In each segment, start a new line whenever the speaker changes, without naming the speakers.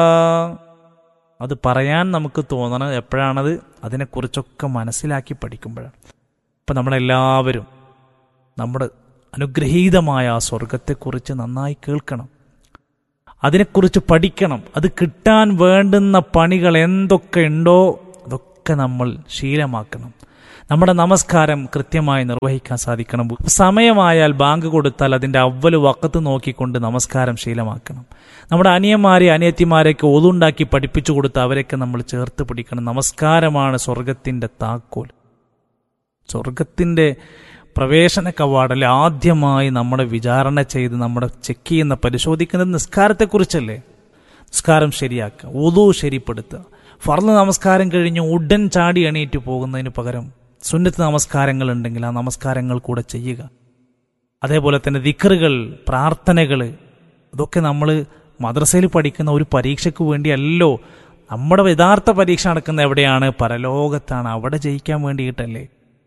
അത് പറയാൻ നമുക്ക് തോന്നണം എപ്പോഴാണത് അതിനെക്കുറിച്ചൊക്കെ മനസ്സിലാക്കി പഠിക്കുമ്പോഴാണ് അപ്പം നമ്മളെല്ലാവരും നമ്മുടെ അനുഗ്രഹീതമായ ആ സ്വർഗത്തെക്കുറിച്ച് നന്നായി കേൾക്കണം അതിനെക്കുറിച്ച് പഠിക്കണം അത് കിട്ടാൻ വേണ്ടുന്ന പണികൾ എന്തൊക്കെ ഉണ്ടോ അതൊക്കെ നമ്മൾ ശീലമാക്കണം നമ്മുടെ നമസ്കാരം കൃത്യമായി നിർവഹിക്കാൻ സാധിക്കണം സമയമായാൽ ബാങ്ക് കൊടുത്താൽ അതിൻ്റെ അവല് വക്കത്ത് നോക്കിക്കൊണ്ട് നമസ്കാരം ശീലമാക്കണം നമ്മുടെ അനിയന്മാരെ അനിയത്തിമാരെയൊക്കെ ഒതുണ്ടാക്കി പഠിപ്പിച്ചു കൊടുത്ത് അവരെയൊക്കെ നമ്മൾ ചേർത്ത് പിടിക്കണം നമസ്കാരമാണ് സ്വർഗത്തിൻ്റെ താക്കോൽ സ്വർഗത്തിൻ്റെ പ്രവേശന കവാടല്ലേ ആദ്യമായി നമ്മളെ വിചാരണ ചെയ്ത് നമ്മുടെ ചെക്ക് ചെയ്യുന്ന പരിശോധിക്കുന്നത് നിസ്കാരത്തെക്കുറിച്ചല്ലേ നിസ്കാരം ശരിയാക്കുക ഉതു ശരിപ്പെടുത്തുക ഫർള് നമസ്കാരം കഴിഞ്ഞ് ഉടൻ ചാടി എണീറ്റ് പോകുന്നതിന് പകരം സുന്നത്ത് നമസ്കാരങ്ങൾ ഉണ്ടെങ്കിൽ ആ നമസ്കാരങ്ങൾ കൂടെ ചെയ്യുക അതേപോലെ തന്നെ ദിക്കറുകൾ പ്രാർത്ഥനകൾ ഇതൊക്കെ നമ്മൾ മദ്രസയിൽ പഠിക്കുന്ന ഒരു പരീക്ഷയ്ക്ക് വേണ്ടിയല്ലോ നമ്മുടെ യഥാർത്ഥ പരീക്ഷ നടക്കുന്ന എവിടെയാണ് പരലോകത്താണ് അവിടെ ജയിക്കാൻ വേണ്ടിയിട്ടല്ലേ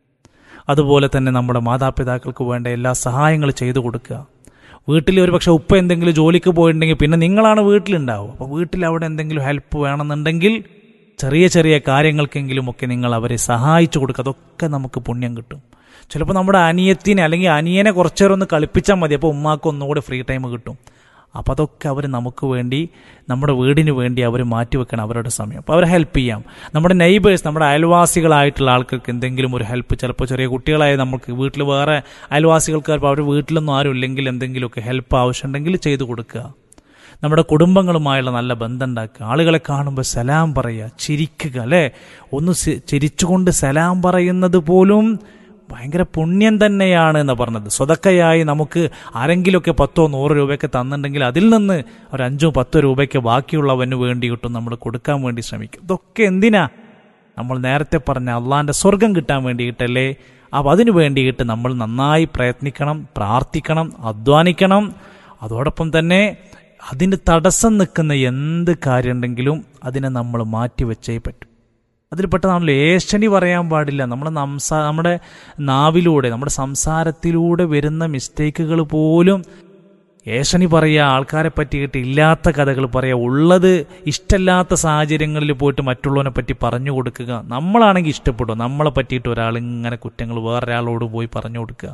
അതുപോലെ തന്നെ നമ്മുടെ മാതാപിതാക്കൾക്ക് വേണ്ട എല്ലാ സഹായങ്ങളും ചെയ്തു കൊടുക്കുക വീട്ടിൽ ഒരു പക്ഷെ ഉപ്പ എന്തെങ്കിലും ജോലിക്ക് പോയിട്ടുണ്ടെങ്കിൽ പിന്നെ നിങ്ങളാണ് വീട്ടിലുണ്ടാവും അപ്പോൾ വീട്ടിൽ അവിടെ എന്തെങ്കിലും ഹെൽപ്പ് വേണമെന്നുണ്ടെങ്കിൽ ചെറിയ ചെറിയ കാര്യങ്ങൾക്കെങ്കിലും ഒക്കെ നിങ്ങൾ അവരെ സഹായിച്ചു കൊടുക്കുക അതൊക്കെ നമുക്ക് പുണ്യം കിട്ടും ചിലപ്പോൾ നമ്മുടെ അനിയത്തിനെ അല്ലെങ്കിൽ അനിയനെ കുറച്ചേരം ഒന്ന് കളിപ്പിച്ചാൽ മതി അപ്പോൾ ഉമ്മാക്ക് ഒന്നുകൂടെ ഫ്രീ ടൈം കിട്ടും അപ്പോൾ അതൊക്കെ അവർ നമുക്ക് വേണ്ടി നമ്മുടെ വീടിന് വേണ്ടി അവർ മാറ്റിവെക്കണം അവരുടെ സമയം അപ്പോൾ അവരെ ഹെൽപ്പ് ചെയ്യാം നമ്മുടെ നെയ്ബേഴ്സ് നമ്മുടെ അയൽവാസികളായിട്ടുള്ള ആൾക്കാർക്ക് എന്തെങ്കിലും ഒരു ഹെൽപ്പ് ചിലപ്പോൾ ചെറിയ കുട്ടികളായ നമുക്ക് വീട്ടിൽ വേറെ അയൽവാസികൾക്ക് ചിലപ്പോൾ അവർ വീട്ടിലൊന്നും ആരും ഇല്ലെങ്കിൽ എന്തെങ്കിലുമൊക്കെ ഹെൽപ്പ് ആവശ്യമുണ്ടെങ്കിൽ ചെയ്തു കൊടുക്കുക നമ്മുടെ കുടുംബങ്ങളുമായുള്ള നല്ല ബന്ധം ഉണ്ടാക്കുക ആളുകളെ കാണുമ്പോൾ സലാം പറയുക ചിരിക്കുക അല്ലേ ഒന്ന് ചിരിച്ചുകൊണ്ട് സലാം പറയുന്നത് പോലും ഭയങ്കര പുണ്യം തന്നെയാണ് എന്ന് പറഞ്ഞത് സ്വതക്കയായി നമുക്ക് ആരെങ്കിലുമൊക്കെ പത്തോ നൂറ് രൂപയൊക്കെ തന്നിട്ടുണ്ടെങ്കിൽ അതിൽ നിന്ന് ഒരു അഞ്ചോ പത്തോ രൂപയ്ക്ക് ബാക്കിയുള്ളവന് വേണ്ടിയിട്ടും നമ്മൾ കൊടുക്കാൻ വേണ്ടി ശ്രമിക്കും ഇതൊക്കെ എന്തിനാ നമ്മൾ നേരത്തെ പറഞ്ഞ അള്ളാന്റെ സ്വർഗം കിട്ടാൻ വേണ്ടിയിട്ടല്ലേ അപ്പം അതിനു വേണ്ടിയിട്ട് നമ്മൾ നന്നായി പ്രയത്നിക്കണം പ്രാർത്ഥിക്കണം അധ്വാനിക്കണം അതോടൊപ്പം തന്നെ അതിന് തടസ്സം നിൽക്കുന്ന എന്ത് കാര്യമുണ്ടെങ്കിലും അതിനെ നമ്മൾ മാറ്റിവെച്ചേ പറ്റൂ അതിൽപ്പെട്ടതാണല്ലോ ഏഷണി പറയാൻ പാടില്ല നമ്മുടെ സംസാ നമ്മുടെ നാവിലൂടെ നമ്മുടെ സംസാരത്തിലൂടെ വരുന്ന മിസ്റ്റേക്കുകൾ പോലും ഏഷണി പറയുക ആൾക്കാരെ പറ്റിയിട്ട് ഇല്ലാത്ത കഥകൾ പറയുക ഉള്ളത് ഇഷ്ടമില്ലാത്ത സാഹചര്യങ്ങളിൽ പോയിട്ട് മറ്റുള്ളവനെ പറ്റി പറഞ്ഞു കൊടുക്കുക നമ്മളാണെങ്കിൽ ഇഷ്ടപ്പെടും നമ്മളെ പറ്റിയിട്ട് ഒരാൾ ഇങ്ങനെ കുറ്റങ്ങൾ വേറൊരാളോട് പോയി പറഞ്ഞു കൊടുക്കുക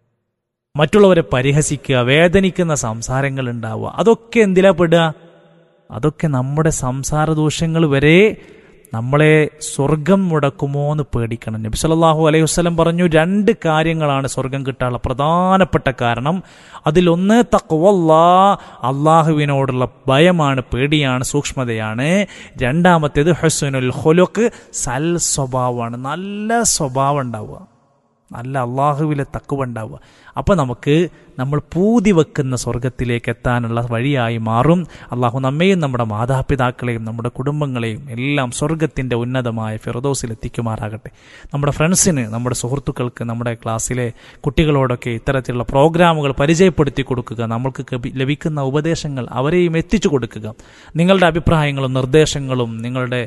മറ്റുള്ളവരെ പരിഹസിക്കുക വേദനിക്കുന്ന സംസാരങ്ങൾ ഉണ്ടാവുക അതൊക്കെ എന്തിലാ പെടുക അതൊക്കെ നമ്മുടെ സംസാര ദോഷങ്ങൾ വരെ നമ്മളെ സ്വർഗം മുടക്കുമോ എന്ന് പേടിക്കണം നബി സല്ലല്ലാഹു അലൈഹി വസല്ലം പറഞ്ഞു രണ്ട് കാര്യങ്ങളാണ് സ്വർഗം കിട്ടാനുള്ള പ്രധാനപ്പെട്ട കാരണം അതിലൊന്ന് തക്വല്ലാ അള്ളാഹുവിനോടുള്ള ഭയമാണ് പേടിയാണ് സൂക്ഷ്മതയാണ് രണ്ടാമത്തേത് ഹസുനുൽ ഹൊലുക്ക് സൽ സ്വഭാവമാണ് നല്ല സ്വഭാവം ഉണ്ടാവുക നല്ല അള്ളാഹുവിലെ തക്കുവ ഉണ്ടാവുക അപ്പോൾ നമുക്ക് നമ്മൾ പൂതി വെക്കുന്ന സ്വർഗത്തിലേക്ക് എത്താനുള്ള വഴിയായി മാറും അള്ളാഹു നമ്മയും നമ്മുടെ മാതാപിതാക്കളെയും നമ്മുടെ കുടുംബങ്ങളെയും എല്ലാം സ്വർഗത്തിൻ്റെ ഉന്നതമായ ഫിറദോസിൽ എത്തിക്കുമാറാകട്ടെ നമ്മുടെ ഫ്രണ്ട്സിന് നമ്മുടെ സുഹൃത്തുക്കൾക്ക് നമ്മുടെ ക്ലാസ്സിലെ കുട്ടികളോടൊക്കെ ഇത്തരത്തിലുള്ള പ്രോഗ്രാമുകൾ പരിചയപ്പെടുത്തി കൊടുക്കുക നമ്മൾക്ക് ലഭിക്കുന്ന ഉപദേശങ്ങൾ അവരെയും എത്തിച്ചു കൊടുക്കുക നിങ്ങളുടെ അഭിപ്രായങ്ങളും നിർദ്ദേശങ്ങളും നിങ്ങളുടെ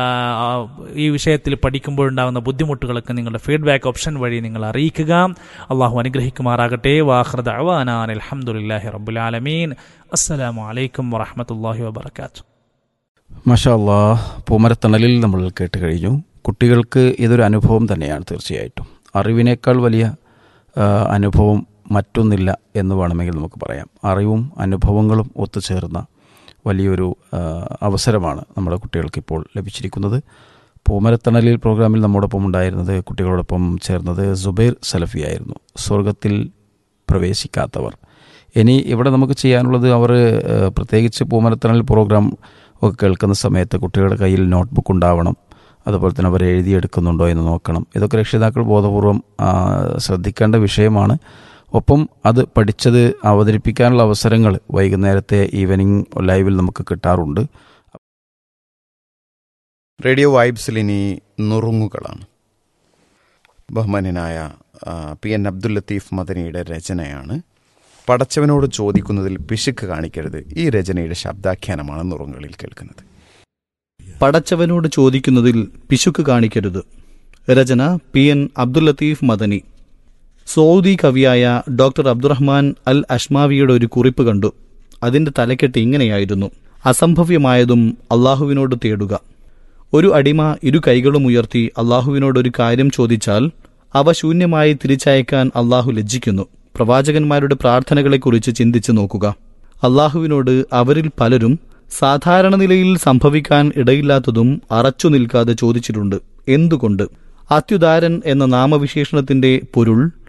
ഈ വിഷയത്തിൽ പഠിക്കുമ്പോഴുണ്ടാകുന്ന ബുദ്ധിമുട്ടുകളൊക്കെ നിങ്ങളുടെ ഫീഡ്ബാക്ക് ഓപ്ഷൻ വഴി നിങ്ങൾ അറിയിക്കുക അള്ളാഹു അനുഗ്രഹിക്കുമാറാകട്ടെ വാഹൃദ അവാനാൻ അലഹമുല്ലാഹി റബ്ബുലാലമീൻ അസ്സലാമു അലൈക്കും വറഹമത്തല്ലാഹി വബർക്കാത്തു
മഷാ അല്ലാ പൂമരത്തണലിൽ നമ്മൾ കേട്ട് കഴിഞ്ഞു കുട്ടികൾക്ക് ഇതൊരു അനുഭവം തന്നെയാണ് തീർച്ചയായിട്ടും അറിവിനേക്കാൾ വലിയ അനുഭവം മറ്റൊന്നില്ല എന്ന് വേണമെങ്കിൽ നമുക്ക് പറയാം അറിവും അനുഭവങ്ങളും ഒത്തുചേർന്ന വലിയൊരു അവസരമാണ് നമ്മുടെ കുട്ടികൾക്ക് ഇപ്പോൾ ലഭിച്ചിരിക്കുന്നത് പൂമരത്തണലിൽ പ്രോഗ്രാമിൽ നമ്മോടൊപ്പം ഉണ്ടായിരുന്നത് കുട്ടികളോടൊപ്പം ചേർന്നത് സുബൈർ സലഫിയായിരുന്നു സ്വർഗത്തിൽ പ്രവേശിക്കാത്തവർ ഇനി ഇവിടെ നമുക്ക് ചെയ്യാനുള്ളത് അവർ പ്രത്യേകിച്ച് പൂമരത്തണൽ പ്രോഗ്രാം ഒക്കെ കേൾക്കുന്ന സമയത്ത് കുട്ടികളുടെ കയ്യിൽ നോട്ട്ബുക്ക് ഉണ്ടാവണം അതുപോലെ തന്നെ അവർ എഴുതിയെടുക്കുന്നുണ്ടോ എന്ന് നോക്കണം ഇതൊക്കെ രക്ഷിതാക്കൾ ബോധപൂർവം ശ്രദ്ധിക്കേണ്ട വിഷയമാണ് ഒപ്പം അത് പഠിച്ചത് അവതരിപ്പിക്കാനുള്ള അവസരങ്ങൾ വൈകുന്നേരത്തെ ഈവനിങ് ലൈവിൽ നമുക്ക് കിട്ടാറുണ്ട്
റേഡിയോ വൈബ്സിൽ ഇനി നുറുങ്ങുകളാണ് ബഹുമാനനായ പി എൻ അബ്ദുൽ ലത്തീഫ് മദനിയുടെ രചനയാണ് പടച്ചവനോട് ചോദിക്കുന്നതിൽ പിശുക്ക് കാണിക്കരുത് ഈ രചനയുടെ ശബ്ദാഖ്യാനമാണ് നുറുങ്ങുകളിൽ കേൾക്കുന്നത്
പടച്ചവനോട് ചോദിക്കുന്നതിൽ പിശുക്ക് കാണിക്കരുത് രചന P N Abdul Latheef Madani Saudi കവിയായ ഡോക്ടർ അബ്ദുറഹ്മാൻ അൽ അഷ്മാവിയുടെ ഒരു കുറിപ്പ് കണ്ടു അതിന്റെ തലക്കെട്ട് ഇങ്ങനെയായിരുന്നു അസംഭവ്യമായതും അള്ളാഹുവിനോട് തേടുക ഒരു അടിമ ഇരു കൈകളും ഉയർത്തി അള്ളാഹുവിനോട് ഒരു കാര്യം ചോദിച്ചാൽ അവ ശൂന്യമായി തിരിച്ചയക്കാൻ അള്ളാഹു ലജ്ജിക്കുന്നു പ്രവാചകന്മാരുടെ പ്രാർത്ഥനകളെക്കുറിച്ച് ചിന്തിച്ചു നോക്കുക അള്ളാഹുവിനോട് അവരിൽ പലരും സാധാരണ നിലയിൽ സംഭവിക്കാൻ ഇടയില്ലാത്തതും അറച്ചു നിൽക്കാതെ ചോദിച്ചിട്ടുണ്ട് എന്തുകൊണ്ട് അത്യുദാരൻ എന്ന നാമവിശേഷണത്തിന്റെ പൊരുൾ